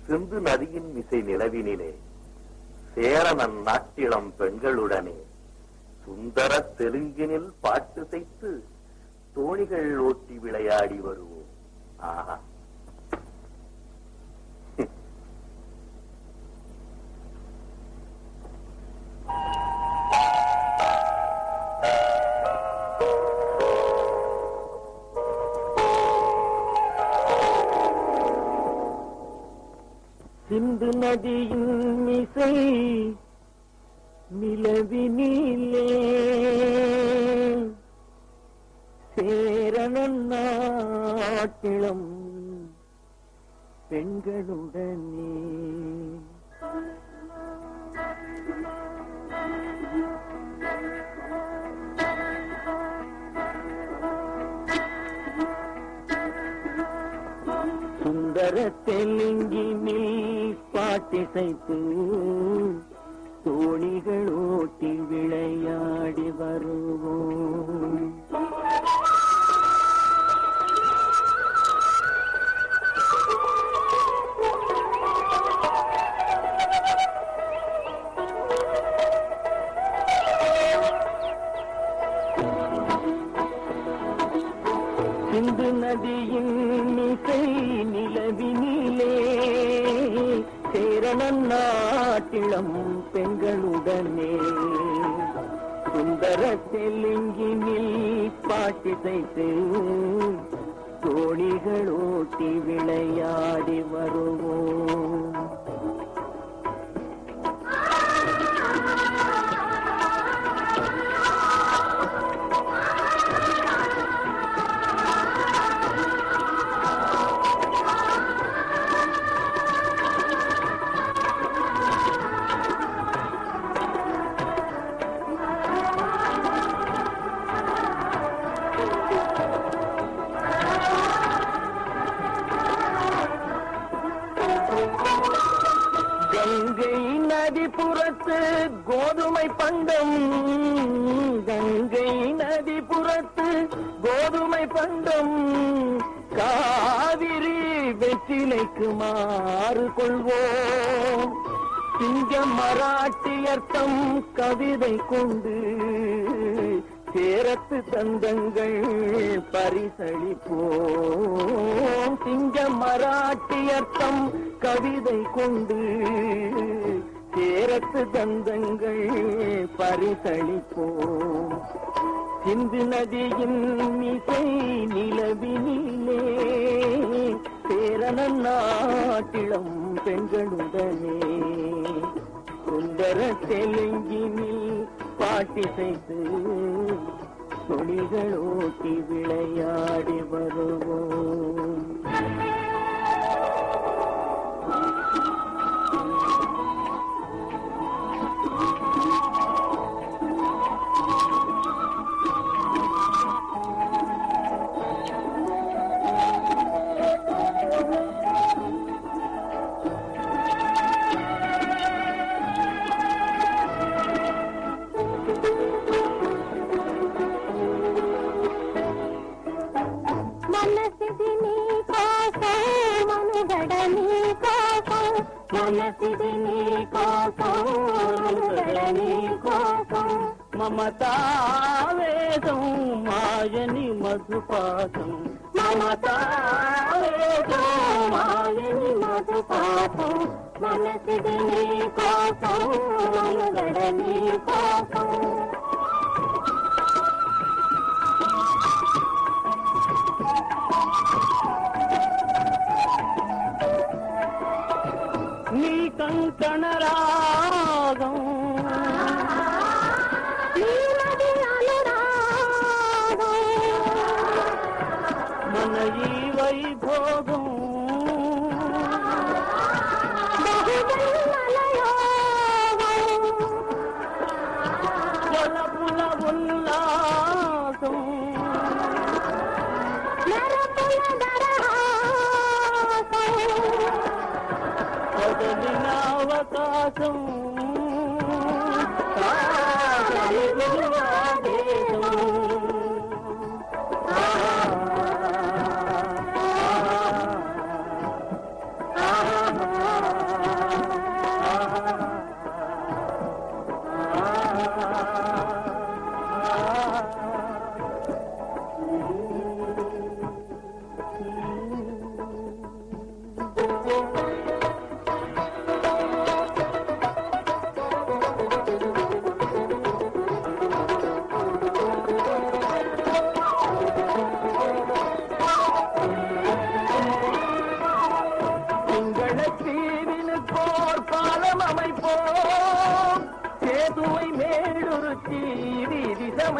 சிந்து நதியின் இசை நிலவினிலே சேரணன் நாட்டிளம் பெண்களுடனே சுந்தர தெலுங்கினில் பாட்டு செய்து தோணிகள் ஓட்டி விளையாடி வருவோம் ஆஹா சிந்து நதியின் இசை நிலவினிலே சேரணன் நாட்டிளம் பெண்களுடனே சுந்தர தெலுங்கினில் பாட்டிசைத்து தோணிகள் ஓட்டி விளையாடி வருவோம் சிந்து நதியின் இசை நிலவினிலே சேரணன் நாட்டிளம் பெண்களுடனே சுந்தர தெலுங்கினில் பாட்டிசைத்து தோணிகள் ஓட்டி விளையாடி வருவோம் கங்கை நதி புறத்து கோதுமை பண்டம் கங்கை நதி புறத்து கோதுமை பண்டம் காவிரி வெற்றிலைக்கு மாறு கொள்வோம் சிங்க மராட்டியர்த்தம் கவிதை கொண்டு சேரத்து தந்தங்கள் பரிசளிப்போம் சிங்க மராட்டியர்த்தம் கவிதை கொண்டு சேரத்து தந்தங்கள் பரிசளிப்போம் சிந்து நதியின் இசை நிலவினிலே சேரணன் நாட்டிளம் பெண்களுடனே சுந்தர தெலுங்கினில் பாட்டிசைத்து தொழில்கள் ஓட்டி விளையாடி வருவோம் మనసిది నీ కోసం మనుగడ నీ కోసం మనసిది నీ కోసం మనుగడ నీ కోసం మమతావేదం మాయని మధుపాతం మమతావేదో మాయని మధుపాతం మనసిది నీ కోసం మనుగడ నీ కోసం నీ కంకణ రాగం నీలది అనురాగం మన ఈ వైభోగం వలపుల ఉల్లాసం వదలిన అవకాశం సాగరి గురువాదేశం. ఆ, ఆ, ఆ, ఆ.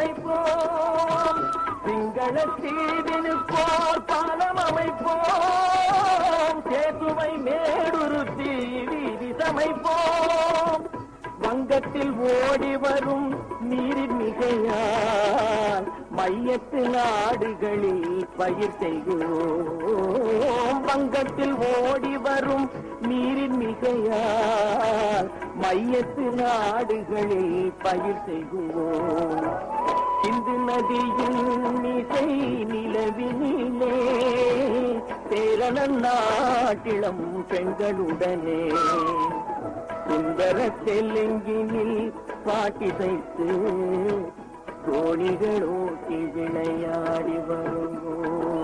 அமைப்போம் சிங்கள தீவினுக்கோர் பாலம் அமைப்போம் சேதுவை மேடுருத்தி வீதி சமைப்போம் வங்கத்தில் ஓடி வரும் நீரின் மிகையால் மையத்து நாடுகளில் பயிர் செய்கிறோம் வங்கத்தில் ஓடி வரும் நீரின் மிகையால் மையத்து நாடுகளில் பயிர் செய்கிறோம் இந்து நதியின் மிசை நிலவினிலே சேரணன் நாட்டிளம் பெண்களுடனே சுந்தர தெலுங்கினில் பாட்டிசைத்து தோணிகள் ஓட்டி விளையாடி வருவோம்